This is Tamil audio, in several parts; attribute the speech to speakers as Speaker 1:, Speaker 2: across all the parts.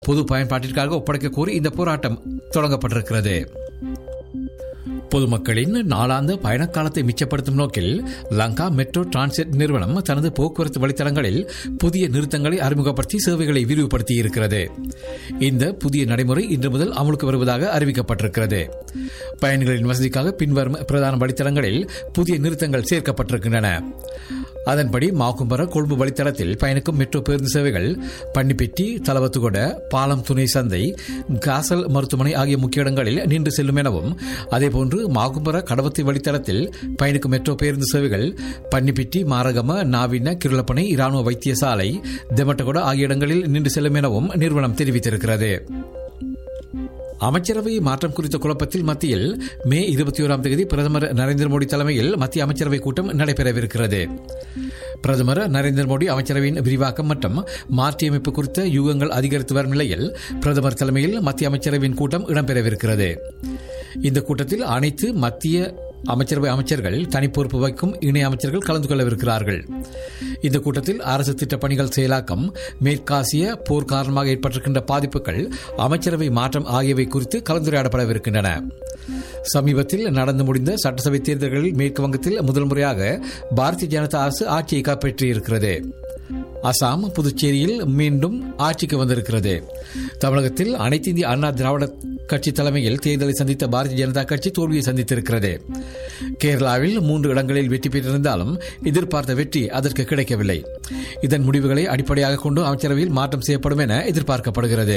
Speaker 1: பொது பயன்பாட்டிற்காக ஒப்படைக்க கோரி இந்த போராட்டம் தொடங்கப்பட்டிருக்கிறது பொதுமக்களின் நாளாந்த பயணக்காலத்தை மிச்சப்படுத்தும் நோக்கில் லங்கா மெட்ரோ டிரான்சிட் நிறுவனம் தனது போக்குவரத்து வழித்தடங்களில் புதிய நிறுத்தங்களை அறிமுகப்படுத்தி சேவைகளை விரிவுபடுத்தி இருக்கிறது இந்த புதிய நடைமுறை இன்று முதல் அமலுக்கு வருவதாக அறிவிக்கப்பட்டிருக்கிறது பயணிகளின் வசதிக்காக பின்வரும் பிரதான வழித்தடங்களில் புதிய நிறுத்தங்கள் சேர்க்கப்பட்டிருக்கின்றன அதன்படி மாக்கும்பர கொழும்பு வழித்தடத்தில் பயணிக்கும் மெட்ரோ பேருந்து சேவைகள் பன்னிப்பெட்டி தலவத்துகொட பாலம் துணை சந்தை காசல் மருத்துவமனை ஆகிய முக்கிய இடங்களில் நின்று செல்லும் எனவும் அதேபோன்று மாகும்பர கடவத்தை வழித்தடத்தில் பயணிக்கும் மெட்ரோ பேருந்து சேவைகள் பன்னிப்பிட்டி மாரகம நாவின கிருளப்பனை இராணுவ வைத்தியசாலை தெமட்டகொட ஆகிய இடங்களில் நின்று செல்லும் எனவும் நிறுவனம் தெரிவித்திருக்கிறது அமைச்சரவை மாற்றம் குறித்த குழப்பத்தில் மத்தியில் மே இருபத்தி ஓராம் தேதி பிரதமர் நரேந்திர மோடி தலைமையில் மத்திய அமைச்சரவை கூட்டம் நடைபெறவிருக்கிறது பிரதமர் நரேந்திர மோடி அமைச்சரவையின் விரிவாக்கம் மற்றும் மாற்றியமைப்பு குறித்த யூகங்கள் அதிகரித்து வரும் நிலையில் பிரதமர் தலைமையில் மத்திய அமைச்சரவையின் கூட்டம் இடம்பெறவிருக்கிறது இந்த கூட்டத்தில் அனைத்து மத்திய அமைச்சரவை அமைச்சர்கள் தனிப்பொறுப்பு வைக்கும் இணை அமைச்சர்கள் கலந்து கொள்ளவிருக்கிறார்கள் இந்த கூட்டத்தில் அரசு திட்டப் பணிகள் செயலாக்கம் மேற்காசிய போர் காரணமாக ஏற்பட்டிருக்கின்ற பாதிப்புகள் அமைச்சரவை மாற்றம் ஆகியவை குறித்து கலந்துரையாடப்படவிருக்கின்றன சமீபத்தில் நடந்து முடிந்த சட்டசபை தேர்தல்களில் மேற்கு வங்கத்தில் முதல் முறையாக பாரதிய ஜனதா அரசு ஆட்சியை கைப்பற்றியிருக்கிறது அசாம் புதுச்சேரியில் மீண்டும் ஆட்சிக்கு வந்திருக்கிறது தமிழகத்தில் அனைத்து இந்திய அண்ணா திராவிட கட்சி தலைமையில் தேர்தலை சந்தித்த பாரதிய ஜனதா கட்சி தோல்வியை சந்தித்திருக்கிறது கேரளாவில் மூன்று இடங்களில் வெற்றி பெற்றிருந்தாலும் எதிர்பார்த்த வெற்றி அதற்கு கிடைக்கவில்லை இதன் முடிவுகளை அடிப்படையாக கொண்டு அமைச்சரவையில் மாற்றம் செய்யப்படும் என எதிர்பார்க்கப்படுகிறது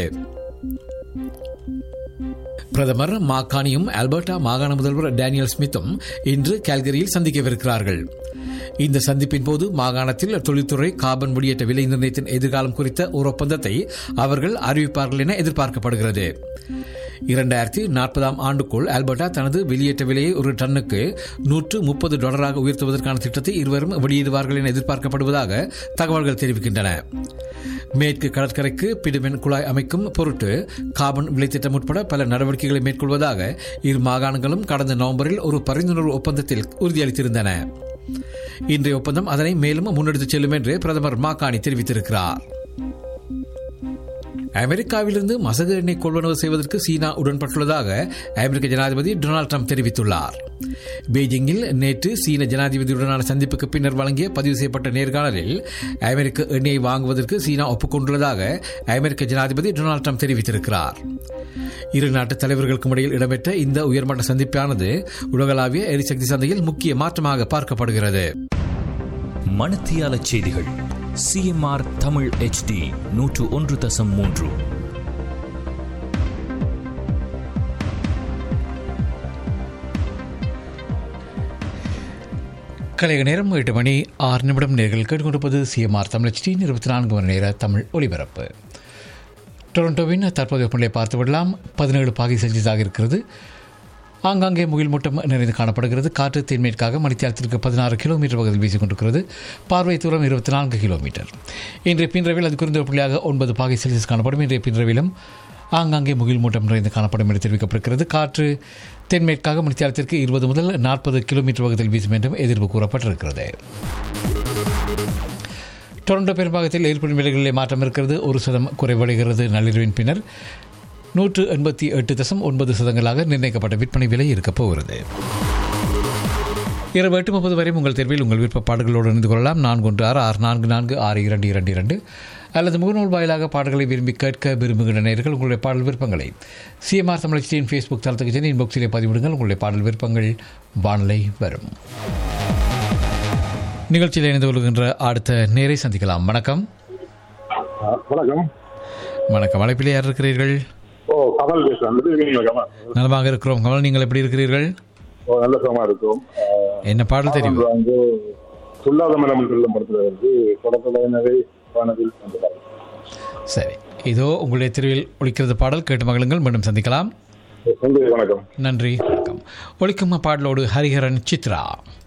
Speaker 1: பிரதமர் மாகாணியும் அல்பர்டா மாகாண முதல்வர் டேனியல் ஸ்மித்தும் இன்று கேல்கரியில் சந்திக்கவிருக்கிறார்கள் இந்த சந்திப்பின் போது மாகாணத்தில் தொழில்துறை கார்பன் வெளியேற்ற விலை நிர்ணயத்தின் எதிர்காலம் குறித்த ஒரு ஒப்பந்தத்தை அவர்கள் அறிவிப்பார்கள் என எதிர்பார்க்கப்படுகிறது இரண்டாயிரத்தி நாற்பதாம் ஆண்டுக்குள் ஆல்பர்டா தனது வெளியேற்ற விலையை ஒரு டன்னுக்கு நூற்று முப்பது டாலராக உயர்த்துவதற்கான திட்டத்தை இருவரும் வெளியிடுவார்கள் என எதிர்பார்க்கப்படுவதாக தகவல்கள் தெரிவிக்கின்றன மேற்கு கடற்கரைக்கு பிடிமென் குழாய் அமைக்கும் பொருட்டு கார்பன் விலைத்திட்டம் உட்பட பல நடவடிக்கைகளை மேற்கொள்வதாக இரு மாகாணங்களும் கடந்த நவம்பரில் ஒரு பரிந்துணர்வு ஒப்பந்தத்தில் உறுதியளித்திருந்தன இன்றைய ஒப்பந்தம் அதனை மேலும் முன்னெடுத்துச் செல்லும் என்று பிரதமர் மாகாணி தெரிவித்திருக்கிறார் அமெரிக்காவிலிருந்து மசகு எண்ணெய் கொள்வனவு செய்வதற்கு சீனா உடன்பட்டுள்ளதாக அமெரிக்க ஜனாதிபதி டொனால்டு ட்ரம்ப் தெரிவித்துள்ளார் பெய்ஜிங்கில் நேற்று சீன ஜனாதிபதியுடனான சந்திப்புக்கு பின்னர் வழங்கிய பதிவு செய்யப்பட்ட நேர்காணலில் அமெரிக்க எண்ணெயை வாங்குவதற்கு சீனா ஒப்புக்கொண்டுள்ளதாக அமெரிக்க ஜனாதிபதி டொனால்டு ட்ரம்ப் தெரிவித்திருக்கிறார் இரு நாட்டு தலைவர்களுக்கும் இடையில் இடம்பெற்ற இந்த உயர்மட்ட சந்திப்பானது உலகளாவிய எரிசக்தி சந்தையில் முக்கிய மாற்றமாக பார்க்கப்படுகிறது
Speaker 2: மணத்தியால செய்திகள் சிஎம்ஆர் தமிழ் ஹெச்டி நூற்று ஒன்று தசம் மூன்று
Speaker 1: கலைக நேரம் எட்டு மணி ஆறு நிமிடம் நேர்கள் கேட்டுக்கொண்டிருப்பது சிஎம்ஆர் தமிழ் டி இருபத்தி நான்கு மணி நேர தமிழ் ஒலிபரப்பு டொரண்டோவின் தற்போதைய வெப்பநிலை பார்த்து விடலாம் பதினேழு பாகை செல்சியஸாக இருக்கிறது ஆங்காங்கே முகில் மூட்டம் நிறைந்து காணப்படுகிறது காற்று தென்மேற்காக மணித்தியாலத்திற்கு பதினாறு கிலோமீட்டர் பகுதியில் வீசிக் கொண்டிருக்கிறது பார்வை தூரம் இருபத்தி நான்கு கிலோமீட்டர் இன்றைய பின்ரவில் அது குறைந்த புள்ளியாக ஒன்பது பாகை செல்சியஸ் காணப்படும் இன்றைய பின்ரவிலும் ஆங்காங்கே முகில் மூட்டம் நிறைந்து காணப்படும் என்று தெரிவிக்கப்படுகிறது காற்று தென்மேற்காக மணித்தியாலத்திற்கு இருபது முதல் நாற்பது கிலோமீட்டர் பகுதியில் வீசும் என்றும் எதிர்ப்பு கூறப்பட்டிருக்கிறது டொரண்டோ பெரும்பாகத்தில் ஏற்படும் விலைகளிலே மாற்றம் இருக்கிறது ஒரு சதம் குறைவடைகிறது நள்ளிரவின் பின்னர் நூற்று எண்பத்தி எட்டு தசம் ஒன்பது சதங்களாக நிர்ணயிக்கப்பட்ட விற்பனை விலை இருக்கப் போகிறது இரவு எட்டு முப்பது வரை உங்கள் தேர்வில் உங்கள் விருப்ப பாடல்களோடு இணைந்து கொள்ளலாம் நான்கு ஒன்று ஆறு ஆறு நான்கு நான்கு ஆறு இரண்டு இரண்டு இரண்டு அல்லது முகநூல் வாயிலாக பாடல்களை விரும்பி கேட்க விரும்புகின்ற நேர்கள் உங்களுடைய பாடல் விருப்பங்களை சிஎம்ஆர் தமிழச்சியின் ஃபேஸ்புக் தளத்துக்கு சென்று இன்பாக்ஸிலே பதிவிடுங்கள் உங்களுடைய பாடல் விருப்பங்கள் வானிலை வரும் நிகழ்ச்சியில் இணைந்து கொள்கின்ற அடுத்த நேரை சந்திக்கலாம் வணக்கம்
Speaker 3: வணக்கம்
Speaker 1: வணக்கம் அழைப்பிலே யார் இருக்கிறீர்கள்
Speaker 3: ஓ கமல் பேசுறேன் எப்படி இருக்கீங்க கமல்
Speaker 1: நலமாக இருக்கிறோம் கமல் நீங்கள் எப்படி இருக்கிறீர்கள்
Speaker 3: ஓ நல்ல சுகமா இருக்கும்
Speaker 1: என்ன பாடல் தெரியும்
Speaker 3: ஆஹ் வந்து சொல்லாத மனம் சொல்லும் படத்துல வந்து தொடக்கலையினரை வானவில் அந்த பாடல்.
Speaker 1: சரி இதோ உங்களுடைய தெருவில் ஒழிக்கிறது பாடல் கேட்டு மகளுங்கள் மீண்டும் சந்திக்கலாம்
Speaker 3: நன்றி வணக்கம்
Speaker 1: நன்றி வணக்கம் ஒழிக்கும் பாடலோடு ஹரிஹரன் சித்ரா